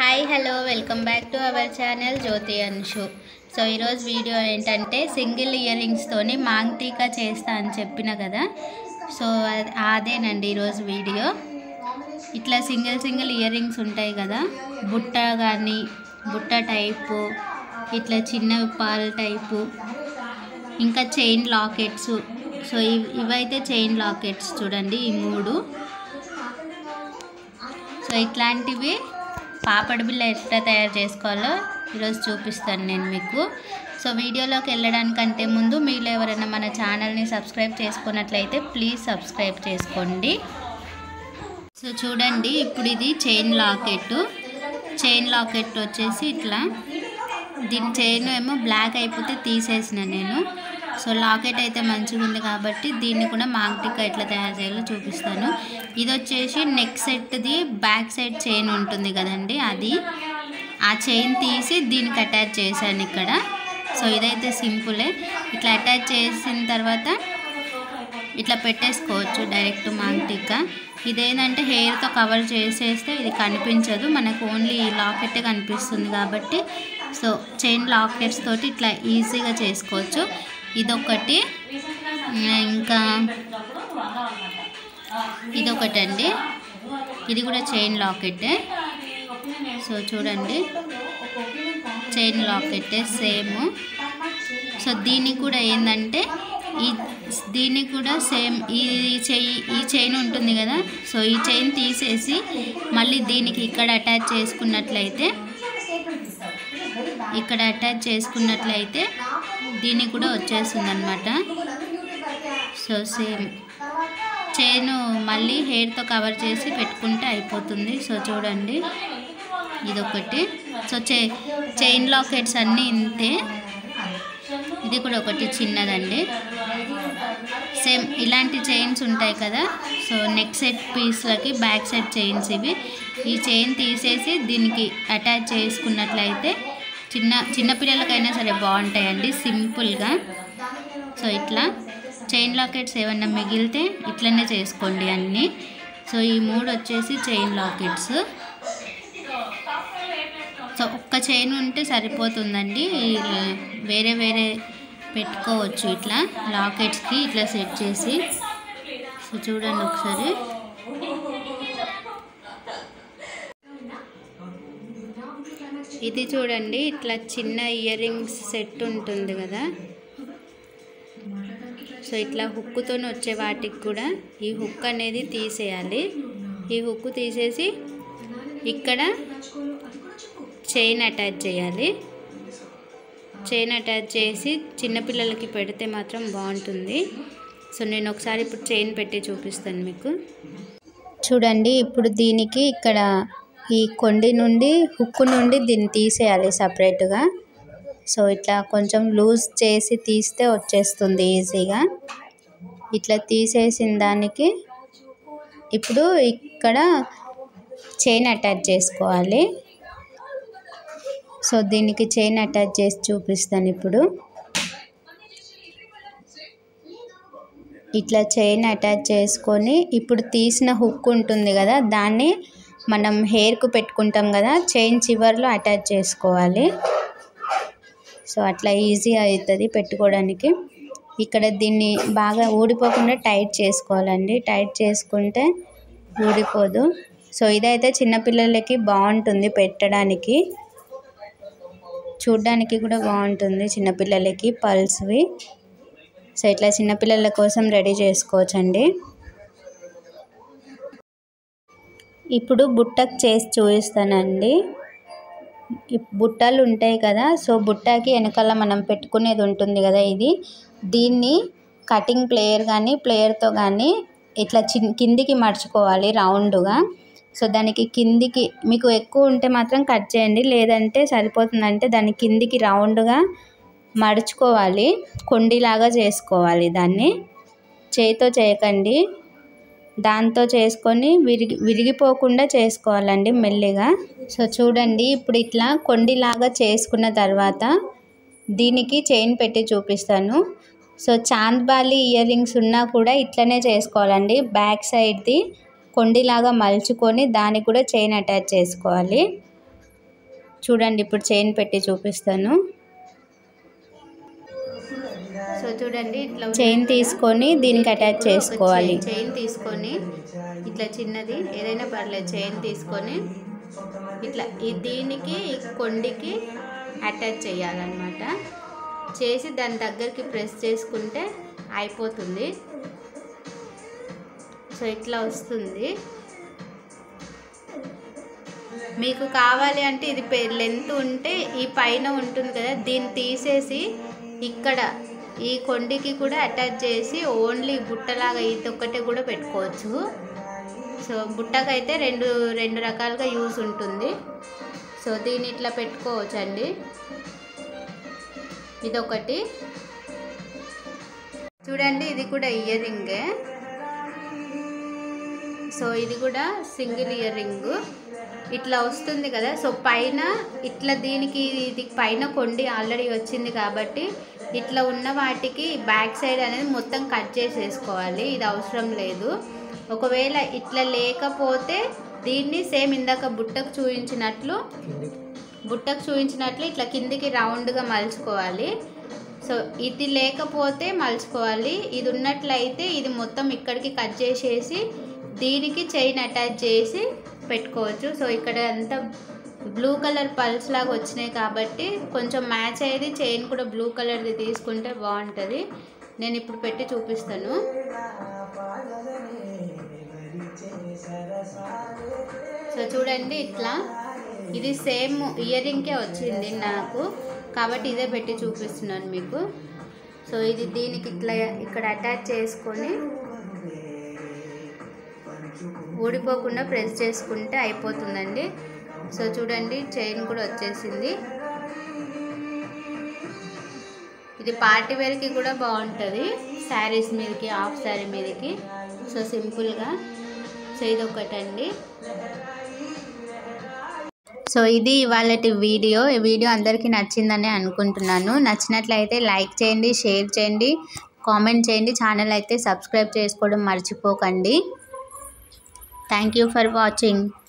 hi hello welcome back to our channel Jyoti Anshu so ఈరోజు video ఏంటంటే single ear రింగ్స్తోని మాంగ్ టీకా చేస్తా అని చెప్పిన కదా సో అద్- అదేనండి ఈరోజు వీడియో ఇట్లా సింగిల్ సింగిల్ ఇయర్ రింగ్స్ ఉంటాయి కదా బుట్ట కానీ బుట్ట టైపు ఇట్లా చిన్న పాల్ టైపు ఇంకా చైన్ లాకెట్స్ సో ఇవ్ ఇవైతే చైన్ లాకెట్స్ చూడండి ఈ మూడు సో ఇట్లాంటివి పాపడి బిళ్ళ ఎట్లా తయారు చేసుకోవాలో ఈరోజు చూపిస్తాను నేను మీకు సో వీడియోలోకి వెళ్ళడానికంటే ముందు మీరు ఎవరైనా మన ఛానల్ని సబ్స్క్రైబ్ చేసుకున్నట్లయితే ప్లీజ్ సబ్స్క్రైబ్ చేసుకోండి సో చూడండి ఇప్పుడు ఇది చైన్ లాకెట్ చైన్ లాకెట్ వచ్చేసి ఇట్లా దీని చైన్ ఏమో బ్లాక్ అయిపోతే తీసేసిన నేను సో లాకెట్ అయితే మంచిగా ఉంది కాబట్టి దీన్ని కూడా మాగ్టిక్ ఎట్లా తయారు చేయాలో చూపిస్తాను ఇది వచ్చేసి నెక్ సెట్ది బ్యాక్ సైడ్ చైన్ ఉంటుంది కదండి అది ఆ చైన్ తీసి దీనికి అటాచ్ చేశాను ఇక్కడ సో ఇదైతే సింపులే ఇట్లా అటాచ్ చేసిన తర్వాత ఇట్లా పెట్టేసుకోవచ్చు డైరెక్ట్ మాంటికా ఇదేంటంటే హెయిర్తో కవర్ చేసేస్తే ఇది కనిపించదు మనకు ఓన్లీ ఈ లాకెట్ కనిపిస్తుంది కాబట్టి సో చైన్ లాకెట్స్ తోటి ఇట్లా ఈజీగా చేసుకోవచ్చు ఇదొకటి ఇంకా ఇదొకటి అండి ఇది కూడా చైన్ లాకెటే సో చూడండి చైన్ లాకెట్ సేమ్ సో దీనికి కూడా ఏంటంటే ఈ దీనికి కూడా సేమ్ ఈ చెయ్యి ఈ చైన్ ఉంటుంది కదా సో ఈ చైన్ తీసేసి మళ్ళీ దీనికి ఇక్కడ అటాచ్ చేసుకున్నట్లయితే ఇక్కడ అటాచ్ చేసుకున్నట్లయితే దీనికి కూడా వచ్చేస్తుంది అనమాట సో సేమ్ చైన్ మళ్ళీ హెయిర్తో కవర్ చేసి పెట్టుకుంటే అయిపోతుంది సో చూడండి ఇదొకటి సో చై చైన్ లాకెట్స్ అన్నీ ఇంతే ఇది కూడా ఒకటి చిన్నదండి సేమ్ ఇలాంటి చైన్స్ ఉంటాయి కదా సో నెక్ సెట్ పీస్లకి బ్యాక్ సెట్ చైన్స్ ఇవి ఈ చైన్ తీసేసి దీనికి అటాచ్ చేసుకున్నట్లయితే చిన్న చిన్నపిల్లలకైనా సరే బాగుంటాయండి సింపుల్గా సో ఇట్లా చైన్ లాకెట్స్ ఏమన్నా మిగిలితే ఇట్లనే చేసుకోండి అన్నీ సో ఈ మూడు వచ్చేసి చైన్ లాకెట్స్ సో ఒక్క చైన్ ఉంటే సరిపోతుందండి ఈ వేరే వేరే పెట్టుకోవచ్చు ఇట్లా లాకెట్స్కి ఇట్లా సెట్ చేసి సో చూడండి ఒకసారి ఇది చూడండి ఇట్లా చిన్న ఇయర్ రింగ్స్ సెట్ ఉంటుంది కదా సో ఇట్లా హుక్కుతో వచ్చే వాటికి కూడా ఈ హుక్ అనేది తీసేయాలి ఈ హుక్ తీసేసి ఇక్కడ చైన్ అటాచ్ చేయాలి చైన్ అటాచ్ చేసి చిన్నపిల్లలకి పెడితే మాత్రం బాగుంటుంది సో నేను ఒకసారి ఇప్పుడు చైన్ పెట్టి చూపిస్తాను మీకు చూడండి ఇప్పుడు దీనికి ఇక్కడ ఈ కొండి నుండి హుక్ నుండి దీన్ని తీసేయాలి సపరేట్గా సో ఇట్లా కొంచెం లూజ్ చేసి తీస్తే వచ్చేస్తుంది ఈజీగా ఇట్లా తీసేసిన దానికి ఇప్పుడు ఇక్కడ చైన్ అటాచ్ చేసుకోవాలి సో దీనికి చైన్ అటాచ్ చేసి చూపిస్తాను ఇప్పుడు ఇట్లా చైన్ అటాచ్ చేసుకొని ఇప్పుడు తీసిన హుక్ ఉంటుంది కదా దాన్ని మనం హెయిర్కు పెట్టుకుంటాం కదా చైన్ చివర్లో అటాచ్ చేసుకోవాలి సో అట్లా ఈజీ అవుతుంది పెట్టుకోవడానికి ఇక్కడ దీన్ని బాగా ఊడిపోకుండా టైట్ చేసుకోవాలండి టైట్ చేసుకుంటే ఊడిపోదు సో ఇదైతే చిన్నపిల్లలకి బాగుంటుంది పెట్టడానికి చూడ్డానికి కూడా బాగుంటుంది చిన్నపిల్లలకి పల్స్వి సో ఇట్లా చిన్నపిల్లల కోసం రెడీ చేసుకోవచ్చండి ఇప్పుడు బుట్టకు చేసి చూపిస్తానండి ఈ బుట్టలు ఉంటాయి కదా సో బుట్టకి వెనకాల మనం పెట్టుకునేది ఉంటుంది కదా ఇది దీన్ని కటింగ్ ప్లేయర్ కానీ ప్లేయర్తో కానీ ఇట్లా చిన్ కిందికి మడుచుకోవాలి రౌండ్గా సో దానికి కిందికి మీకు ఎక్కువ ఉంటే మాత్రం కట్ చేయండి లేదంటే సరిపోతుందంటే దాని కిందికి రౌండ్గా మడుచుకోవాలి కొండిలాగా చేసుకోవాలి దాన్ని చేయితో చేయకండి దాంతో చేసుకొని విరిగి విరిగిపోకుండా చేసుకోవాలండి మెల్లిగా సో చూడండి ఇప్పుడు ఇట్లా కొండిలాగా చేసుకున్న తర్వాత దీనికి చైన్ పెట్టి చూపిస్తాను సో చాంద్బాలి ఇయర్ రింగ్స్ ఉన్నా కూడా ఇట్లనే చేసుకోవాలండి బ్యాక్ సైడ్ది కొండిలాగా మలుచుకొని దానికి కూడా చైన్ అటాచ్ చేసుకోవాలి చూడండి ఇప్పుడు చైన్ పెట్టి చూపిస్తాను సో చూడండి ఇట్లా చైన్ తీసుకొని దీనికి అటాచ్ చేసుకోవాలి చైన్ తీసుకొని ఇట్లా చిన్నది ఏదైనా పర్లేదు చైన్ తీసుకొని ఇట్లా ఈ దీనికి ఈ కొండికి అటాచ్ చేయాలన్నమాట చేసి దాని దగ్గరికి ప్రెస్ చేసుకుంటే అయిపోతుంది సో ఇట్లా వస్తుంది మీకు కావాలి అంటే ఇది లెంత్ ఉంటే ఈ పైన ఉంటుంది కదా దీన్ని తీసేసి ఇక్కడ ఈ కొండికి కూడా అటాచ్ చేసి ఓన్లీ బుట్టలాగా ఇది ఒక్కటే కూడా పెట్టుకోవచ్చు సో బుట్టకైతే రెండు రెండు రకాలుగా యూస్ ఉంటుంది సో దీన్ని ఇట్లా పెట్టుకోవచ్చు అండి ఇదొకటి చూడండి ఇది కూడా ఇయర్ రింగే సో ఇది కూడా సింగిల్ ఇయర్ రింగ్ ఇట్లా వస్తుంది కదా సో పైన ఇట్లా దీనికి ఇది పైన కొండి ఆల్రెడీ వచ్చింది కాబట్టి ఇట్లా ఉన్న వాటికి బ్యాక్ సైడ్ అనేది మొత్తం కట్ చేసేసుకోవాలి ఇది అవసరం లేదు ఒకవేళ ఇట్లా లేకపోతే దీన్ని సేమ్ ఇందాక బుట్టకు చూపించినట్లు బుట్టకు చూపించినట్లు ఇట్లా కిందికి రౌండ్గా మలుచుకోవాలి సో ఇది లేకపోతే మలుచుకోవాలి ఇది ఉన్నట్లయితే ఇది మొత్తం ఇక్కడికి కట్ చేసేసి దీనికి చైన్ అటాచ్ చేసి పెట్టుకోవచ్చు సో ఇక్కడ అంతా బ్లూ కలర్ పల్స్ లాగా వచ్చినాయి కాబట్టి కొంచెం మ్యాచ్ అయ్యేది చైన్ కూడా బ్లూ కలర్ది తీసుకుంటే బాగుంటుంది నేను ఇప్పుడు పెట్టి చూపిస్తాను సో చూడండి ఇట్లా ఇది సేమ్ ఇయర్ రింగ్కే వచ్చింది నాకు కాబట్టి ఇదే పెట్టి చూపిస్తున్నాను మీకు సో ఇది దీనికి ఇట్లా ఇక్కడ అటాచ్ చేసుకొని ఊడిపోకుండా ప్రెస్ చేసుకుంటే అయిపోతుందండి సో చూడండి చైన్ కూడా వచ్చేసింది ఇది పార్టీ వేర్కి కూడా బాగుంటుంది శారీస్ మీదకి హాఫ్ శారీ మీదకి సో సింపుల్గా సో ఇది ఒకటండి సో ఇది ఇవాళ వీడియో ఈ వీడియో అందరికీ నచ్చిందని అనుకుంటున్నాను నచ్చినట్లయితే లైక్ చేయండి షేర్ చేయండి కామెంట్ చేయండి ఛానల్ అయితే సబ్స్క్రైబ్ చేసుకోవడం మర్చిపోకండి థ్యాంక్ యూ ఫర్ వాచింగ్